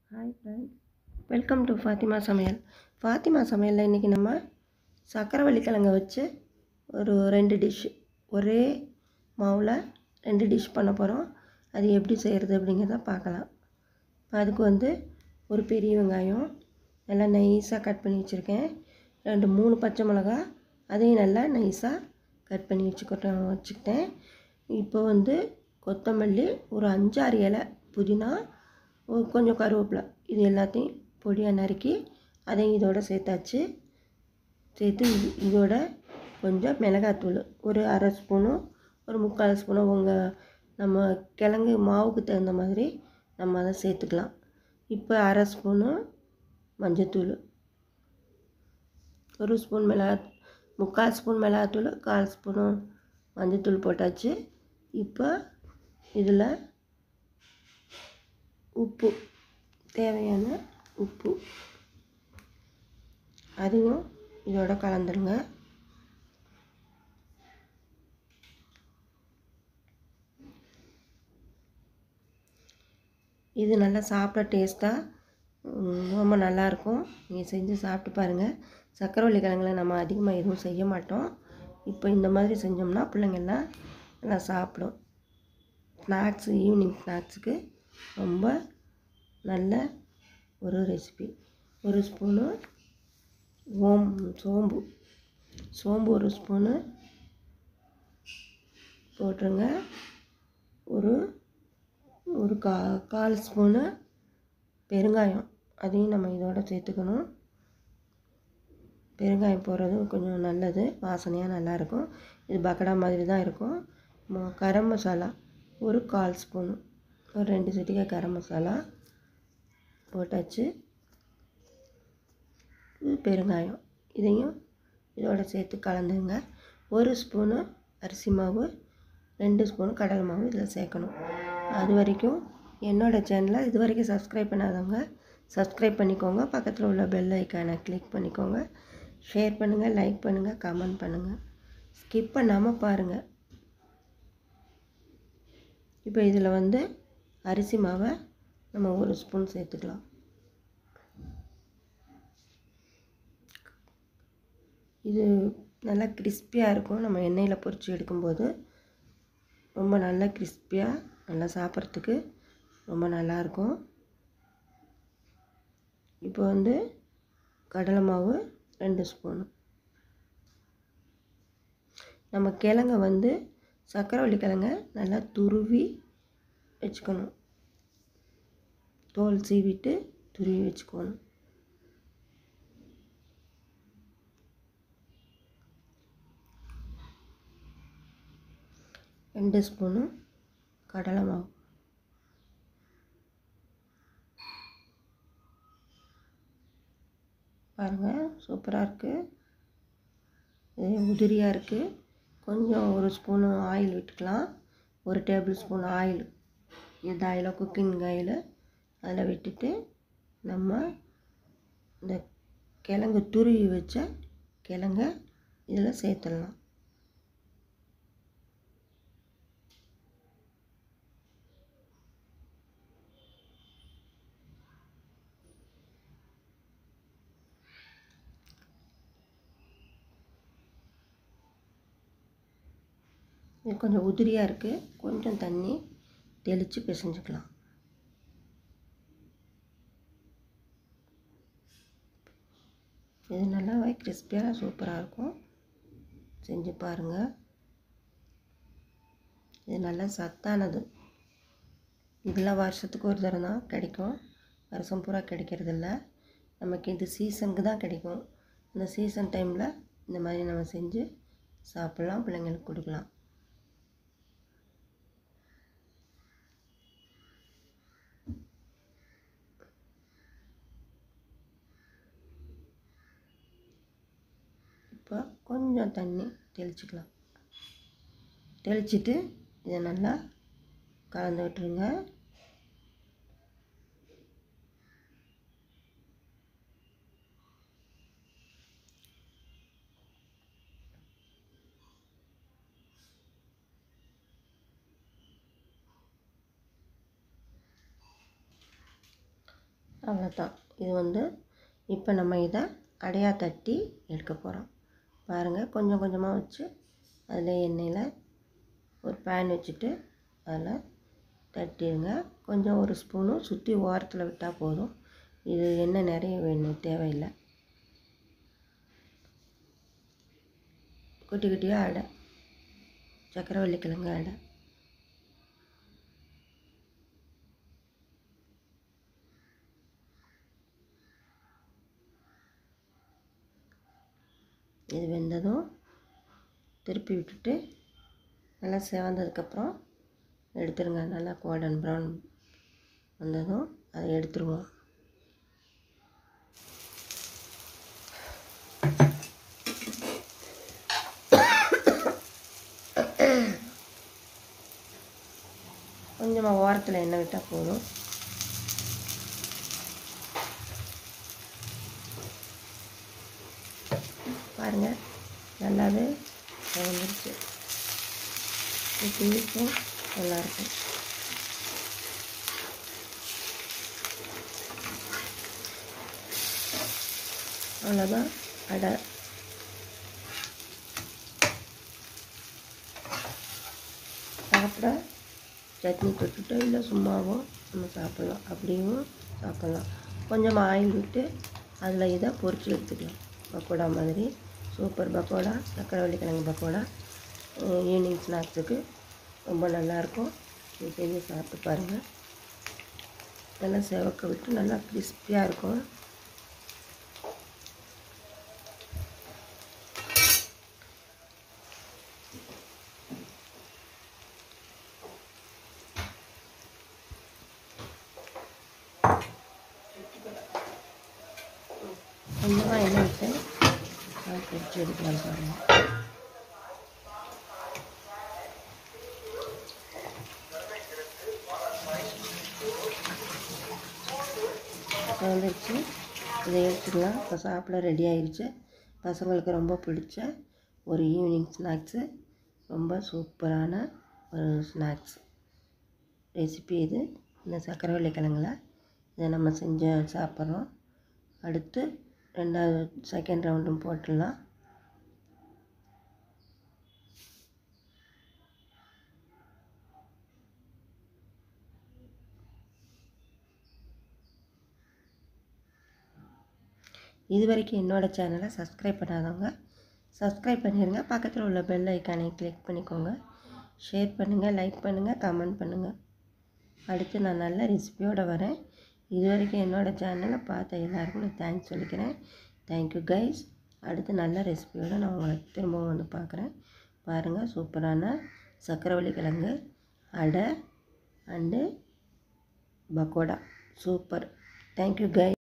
hi friends welcome to Fathima Samayal Fathima சமையலில் இன்றைக்கி நம்ம சக்கரவள்ளி கிழங்க வச்சு ஒரு ரெண்டு டிஷ் ஒரே மாவில் ரெண்டு டிஷ் பண்ண போகிறோம் அது எப்படி செய்கிறது அப்படிங்கிறத பார்க்கலாம் இப்போ அதுக்கு வந்து ஒரு பெரிய வெங்காயம் நல்லா நைஸாக கட் பண்ணி வச்சுருக்கேன் ரெண்டு மூணு பச்சை மிளகா அதையும் நல்லா நைஸாக கட் பண்ணி வச்சுக்கிட்டேன் வச்சுக்கிட்டேன் இப்போ வந்து கொத்தமல்லி ஒரு அஞ்சாறு இலை புதினா ஒரு கொஞ்சம் கருவேப்பிலை இது எல்லாத்தையும் பொடியாக நறுக்கி அதையும் இதோட சேர்த்தாச்சு சேர்த்து இது- இதோட கொஞ்சம் மிளகாத்தூள் ஒரு அரை ஸ்பூனும் ஒரு முக்கால் ஸ்பூனும் உங்கள் நம்ம கிழங்கு மாவுக்கு தகுந்த மாதிரி நம்ம அதை சேர்த்துக்கலாம் இப்போ அரை ஸ்பூனு மஞ்சத்தூள் ஒரு ஸ்பூன் மிளகா முக்கால் ஸ்பூன் மிளகாத்தூள் கால் ஸ்பூனு மஞ்சத்தூள் போட்டாச்சு இப்போ இதில் உப்பு தேவையான உப்பு அதையும் இதோட கலந்துருங்க இது நல்லா சாப்பிட டேஸ்ட்டாக ரொம்ப நல்லாயிருக்கும் நீங்கள் செஞ்சு சாப்பிட்டு பாருங்கள் சக்கரவள்ளி கிழங்குல நம்ம அதிகமாக எதுவும் செய்ய மாட்டோம் இப்போ இந்த மாதிரி செஞ்சோம்னா பிள்ளைங்கள்லாம் நல்லா சாப்பிடும் ஸ்நாக்ஸு ஈவினிங் ஸ்நாக்ஸுக்கு ரொம்ப நல்ல ஒரு ரெசிபி ஒரு ஸ்பூனு ஓம் சோம்பு சோம்பு ஒரு ஸ்பூனு போட்டுருங்க ஒரு ஒரு கா கால் ஸ்பூனு பெருங்காயம் அதையும் நம்ம இதோட சேர்த்துக்கணும் பெருங்காயம் போடுறது கொஞ்சம் நல்லது வாசனையாக நல்லாயிருக்கும் இது பக்கடா மாதிரி தான் இருக்கும் ம- கரம் மசாலா ஒரு கால் ஸ்பூனு ஒரு ரெண்டு சிட்டிகை கரம் மசாலா போட்டாச்சு இது பெருங்காயம் இதையும் இதோட சேர்த்து கலந்துங்க ஒரு ஸ்பூனு அரிசி மாவு ரெண்டு ஸ்பூனு கடலை மாவு இதில் சேர்க்கணும் அது வரைக்கும் என்னோடய சேனலை இது வரைக்கும் சப்ஸ்கிரைப் பண்ணாதவங்க சப்ஸ்கிரைப் பண்ணிக்கோங்க பக்கத்தில் உள்ள பெல் ஐக்கானை கிளிக் பண்ணிக்கோங்க ஷேர் பண்ணுங்கள் லைக் பண்ணுங்கள் கமெண்ட் பண்ணுங்கள் ஸ்கிப் பண்ணாமல் பாருங்கள் இப்போ இதில் வந்து அரிசி மாவை நம்ம ஒரு ஸ்பூன் சேர்த்துக்கலாம் இது நல்லா கிறிஸ்பியாக இருக்கும் நம்ம எண்ணெயில் பொரித்து எடுக்கும்போது ரொம்ப நல்லா கிறிஸ்பியாக நல்லா சாப்பிட்றதுக்கு ரொம்ப நல்லாயிருக்கும் இப்போ வந்து கடலை மாவு ரெண்டு ஸ்பூனு நம்ம கிழங்க வந்து சக்கரவள்ளி கிழங்க நல்லா துருவி வச்சுக்கணும் தோல் சீவிட்டு துருவி வச்சுக்கணும் ரெண்டு ஸ்பூனு கடலை மாவு பாருங்கள் சூப்பராக இருக்குது இது உதிரியாக இருக்குது கொஞ்சம் ஒரு ஸ்பூனு ஆயில் விட்டுக்கலாம் ஒரு டேபிள் ஸ்பூன் ஆயில் எந்த ஆயிலோ குக்கிங் ஆயில் அதில் விட்டுட்டு நம்ம இந்த கிழங்கு துருவி வச்ச கிழங்க இதில் சேர்த்துடலாம் இது கொஞ்சம் உதிரியாக இருக்குது கொஞ்சம் தண்ணி தெளித்து பிசைஞ்சுக்கலாம் இது நல்லாவே கிறிஸ்பியாக சூப்பராக இருக்கும் செஞ்சு பாருங்கள் இது நல்லா சத்தானது இதெல்லாம் வருஷத்துக்கு ஒரு தடவை தான் கிடைக்கும் வருஷம் பூரா கிடைக்கிறதில்ல நமக்கு இது சீசனுக்கு தான் கிடைக்கும் இந்த சீசன் டைமில் இந்த மாதிரி நம்ம செஞ்சு சாப்பிட்லாம் பிள்ளைங்களுக்கு கொடுக்கலாம் இப்போ கொஞ்சம் தண்ணி தெளிச்சுக்கலாம் தெளிச்சிட்டு இதை நல்லா கலந்து விட்டுருங்க அவ்வளோதான் இது வந்து இப்போ நம்ம இதை அடையாக தட்டி எடுக்க போகிறோம் பாருங்கள் கொஞ்சம் கொஞ்சமாக வச்சு அதில் எண்ணெயில் ஒரு பேன் வச்சுட்டு அதில் தட்டிடுங்க கொஞ்சம் ஒரு ஸ்பூனும் சுற்றி ஓரத்தில் விட்டால் போதும் இது எண்ணெய் நிறைய வேணும் தேவையில்லை குட்டி குட்டியாக அடை சக்கரவள்ளி கிழங்கு அடை இது வெந்ததும் திருப்பி விட்டுட்டு நல்லா செவந்ததுக்கப்புறம் எடுத்துருங்க நல்லா கோல்டன் ப்ரௌன் வந்ததும் அதை எடுத்துருவோம் கொஞ்சமாக ஓரத்தில் எண்ணெய் விட்டால் போதும் பாருங்கள் நல்லாவே வந்துருச்சு டேஸ்ட்டும் நல்லாயிருக்கும் அவ்வளோதான் அடை சாப்பிட சட்னி தொட்டுட்டோ இல்லை சும்மாவோ நம்ம சாப்பிட்லாம் அப்படியும் சாப்பிட்லாம் கொஞ்சம் ஆயில் விட்டு அதில் இதை பொரிச்சு எடுத்துக்கலாம் பக்கோடா மாதிரி சூப்பர் பக்கோடா சக்கரவள்ளி கிழங்கு பக்கோடா ஈவினிங் ஸ்நாக்ஸுக்கு ரொம்ப நல்லாயிருக்கும் இது செஞ்சு சாப்பிட்டு பாருங்கள் நல்லா செவக்க விட்டு நல்லா கிறிஸ்பியாக இருக்கும் கொஞ்சமாக எண்ணெய் விட்டு நல்லா பொரிச்சு எடுக்கலாம் பாருங்கள் வந்துருச்சு இதை எடுத்துக்கலாம் இப்போ சாப்பிட ரெடி ஆயிடுச்சு பசங்களுக்கு ரொம்ப பிடிச்ச ஒரு ஈவினிங் ஸ்நாக்ஸு ரொம்ப சூப்பரான ஒரு ஸ்நாக்ஸ் ரெசிபி இது இந்த சக்கரவள்ளி கிழங்குல இதை நம்ம செஞ்சு சாப்பிட்றோம் அடுத்து ரெண்டாவது செகண்ட் ரவுண்டும் போட்டுடலாம் இது வரைக்கும் என்னோடய சேனலை சப்ஸ்கிரைப் பண்ணாதவங்க சப்ஸ்கிரைப் பண்ணிடுங்க பக்கத்தில் உள்ள பெல் ஐக்கானை கிளிக் பண்ணிக்கோங்க ஷேர் பண்ணுங்கள் லைக் பண்ணுங்கள் கமெண்ட் பண்ணுங்கள் அடுத்து நான் நல்ல ரெசிபியோடு வரேன் இது வரைக்கும் என்னோடய சேனலை பார்த்த எல்லாருக்கும் நான் தேங்க்ஸ் சொல்லிக்கிறேன் தேங்க்யூ கைஸ் அடுத்து நல்ல ரெசிபியோடு நான் உங்களை திரும்பவும் வந்து பார்க்குறேன் பாருங்கள் சூப்பரான சக்கரவள்ளி கிழங்கு அடை and pakoda super thank you guys